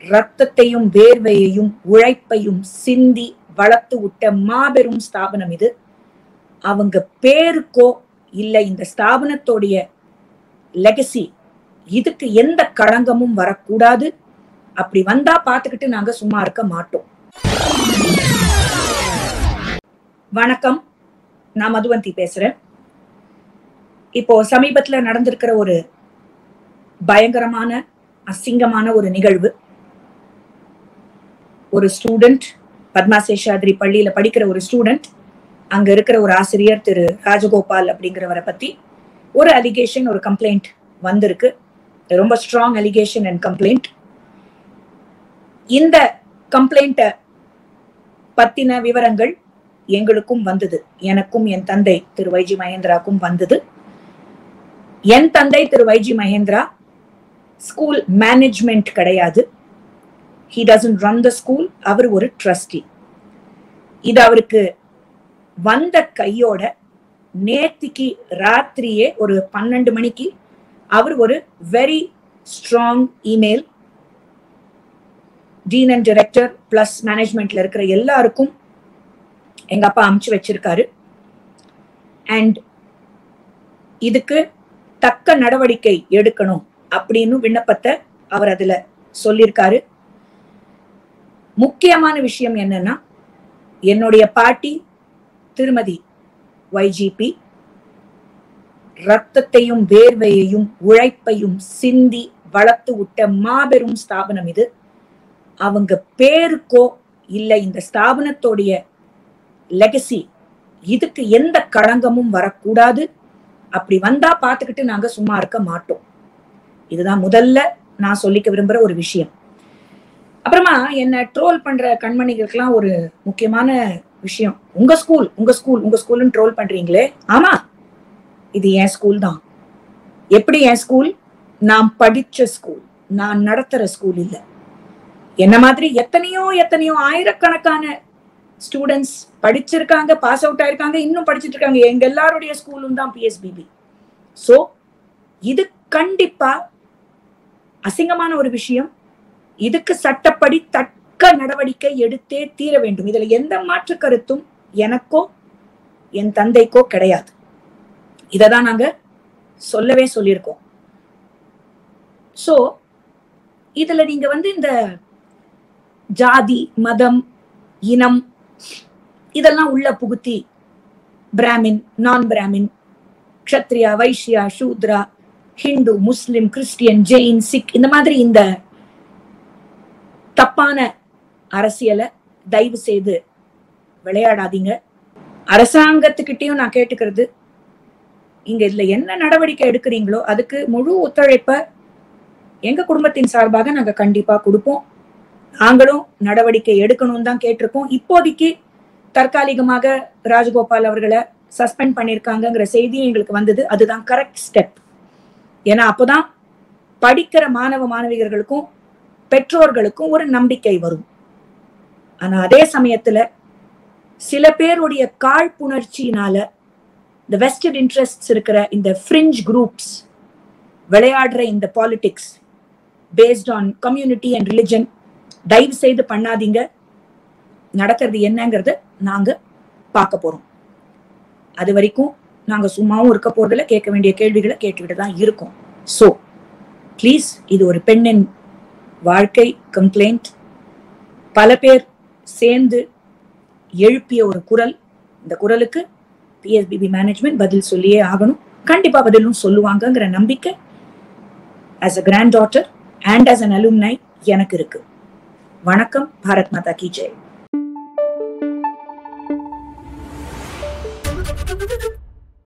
ரத்தத்தையும் வேர்வையையும் உழைப்பையும் சிந்தி வளர்த்து விட்ட மாபெரும் ஸ்தாபனம் இது அவங்க பேருக்கோ இல்ல இந்த ஸ்தாபனத்தோடைய லெகசி இதுக்கு எந்த களங்கமும் வரக்கூடாது அப்படி வந்தா பாத்துக்கிட்டு நாங்க சும்மா இருக்க மாட்டோம் வணக்கம் நான் மதுவந்தி பேசுறேன் இப்போ சமீபத்துல நடந்திருக்கிற ஒரு பயங்கரமான அசிங்கமான ஒரு நிகழ்வு ஒரு ஸ்டூடெண்ட் பத்மா சேஷாத்ரி பள்ளியில படிக்கிற ஒரு ஸ்டூடெண்ட் அங்க இருக்கிற ஒரு ஆசிரியர் திரு ராஜகோபால் அப்படிங்கிறவரை பத்தி ஒரு அலிகேஷன் ஒரு கம்ப்ளைண்ட் வந்திருக்கு ரொம்ப ஸ்ட்ராங் அலிகேஷன் அண்ட் கம்ப்ளைண்ட் இந்த கம்ப்ளைண்ட்டை பத்தின விவரங்கள் எங்களுக்கும் வந்தது எனக்கும் என் தந்தை திரு வைஜி மகேந்திராக்கும் வந்தது என் தந்தை திரு வைஜி மகேந்திரா ஸ்கூல் மேனேஜ்மெண்ட் கிடையாது he doesn't run the school அவர் ஒரு ட்ரஸ்டி இது அவருக்கு வந்த கையோட நேத்திக்கு ராத்திரியே ஒரு பன்னெண்டு மணிக்கு அவர் ஒரு very strong email dean and director plus மேனேஜ்மெண்ட்ல இருக்கிற எல்லாருக்கும் எங்க அப்பா அமுச்சு வச்சிருக்காரு அண்ட் இதுக்கு தக்க நடவடிக்கை எடுக்கணும் அப்படின்னு விண்ணப்பத்தை அவர் அதுல சொல்லியிருக்காரு முக்கியமான விஷயம் என்னன்னா என்னுடைய பாட்டி திருமதி வைஜிபி ரத்தத்தையும் வேர்வையையும் உழைப்பையும் சிந்தி வளர்த்து விட்ட மாபெரும் ஸ்தாபனம் இது அவங்க பேருக்கோ இல்ல இந்த ஸ்தாபனத்தோடைய லெகசி இதுக்கு எந்த களங்கமும் வரக்கூடாது அப்படி வந்தா பாத்துக்கிட்டு நாங்க சும்மா இருக்க மாட்டோம் இதுதான் முதல்ல நான் சொல்லிக்க விரும்புற ஒரு விஷயம் அப்புறமா என்ன ட்ரோல் பண்ற கண்மணிகளுக்கெல்லாம் ஒரு முக்கியமான விஷயம் உங்க ஸ்கூல் உங்க ஸ்கூல் உங்க ஸ்கூல்னு ட்ரோல் பண்றீங்களே ஆமா இது என் ஸ்கூல் தான் எப்படி என் ஸ்கூல் நான் படிச்ச ஸ்கூல் நான் நடத்துற ஸ்கூல் இல்ல என்ன மாதிரி எத்தனையோ எத்தனையோ ஆயிரக்கணக்கான ஸ்டூடெண்ட்ஸ் படிச்சிருக்காங்க பாஸ் அவுட் ஆயிருக்காங்க இன்னும் படிச்சிட்டு இருக்காங்க எங்க எல்லாருடைய ஸ்கூலும் தான் பிஎஸ்பிபி சோ இது கண்டிப்பா அசிங்கமான ஒரு விஷயம் இதுக்கு சட்டப்படி தக்க நடவடிக்கை எடுத்தே தீர வேண்டும் இதுல எந்த மாற்று கருத்தும் எனக்கோ என் தந்தைக்கோ கிடையாது இததான் நாங்க சொல்லவே சொல்லியிருக்கோம் சோ இதுல நீங்க வந்து இந்த ஜாதி மதம் இனம் இதெல்லாம் உள்ள புகுத்தி பிராமின் நான் பிராமின் க்ஷத்ரியா வைஷ்யா சூத்ரா ஹிந்து முஸ்லிம் கிறிஸ்டியன் ஜெயின் சிக் இந்த மாதிரி இந்த தப்பான அரசியலை தயவு செய்து விளையாடாதீங்க அரசாங்கத்துக்கிட்டையும் நான் கேட்டுக்கிறது இங்க இதுல என்ன நடவடிக்கை எடுக்கிறீங்களோ அதுக்கு முழு ஒத்துழைப்ப எங்க குடும்பத்தின் சார்பாக நாங்க கண்டிப்பா கொடுப்போம் நாங்களும் நடவடிக்கை எடுக்கணும்னு தான் கேட்டிருக்கோம் இப்போதைக்கு தற்காலிகமாக ராஜகோபால் அவர்களை சஸ்பெண்ட் பண்ணிருக்காங்கங்கிற செய்தி எங்களுக்கு வந்தது அதுதான் கரெக்ட் ஸ்டெப் ஏன்னா அப்போதான் படிக்கிற மாணவ மாணவியர்களுக்கும் பெற்றோர்களுக்கும் ஒரு நம்பிக்கை வரும் ஆனா அதே சமயத்துல சில பேருடைய காழ்ப்புணர்ச்சியினால இந்த வெஸ்டட் இன்ட்ரெஸ்ட் இருக்கிற இந்த ஃப்ரிஞ்ச் குரூப்ஸ் விளையாடுற இந்த politics based on community and religion தயவு செய்து பண்ணாதீங்க நடக்கிறது என்னங்கிறத நாங்க பார்க்க போறோம் அது வரைக்கும் நாங்க சும்மாவும் இருக்க போறதுல கேட்க வேண்டிய கேள்விகளை கேட்டுக்கிட்டு தான் இருக்கோம் ஸோ ப்ளீஸ் இது ஒரு பெண்ணின் வாழ்க்கை கம்ப்ளைண்ட் பல பேர் சேர்ந்து எழுப்பிய ஒரு குரல் இந்த குரலுக்கு பிஎஸ்பிபி மேனேஜ்மெண்ட் பதில் சொல்லியே ஆகணும் கண்டிப்பா பதிலும் சொல்லுவாங்கங்கிற நம்பிக்கை as a grand daughter and as an alumni எனக்கு இருக்கு வணக்கம் பாரத் மாதா கி ஜெய்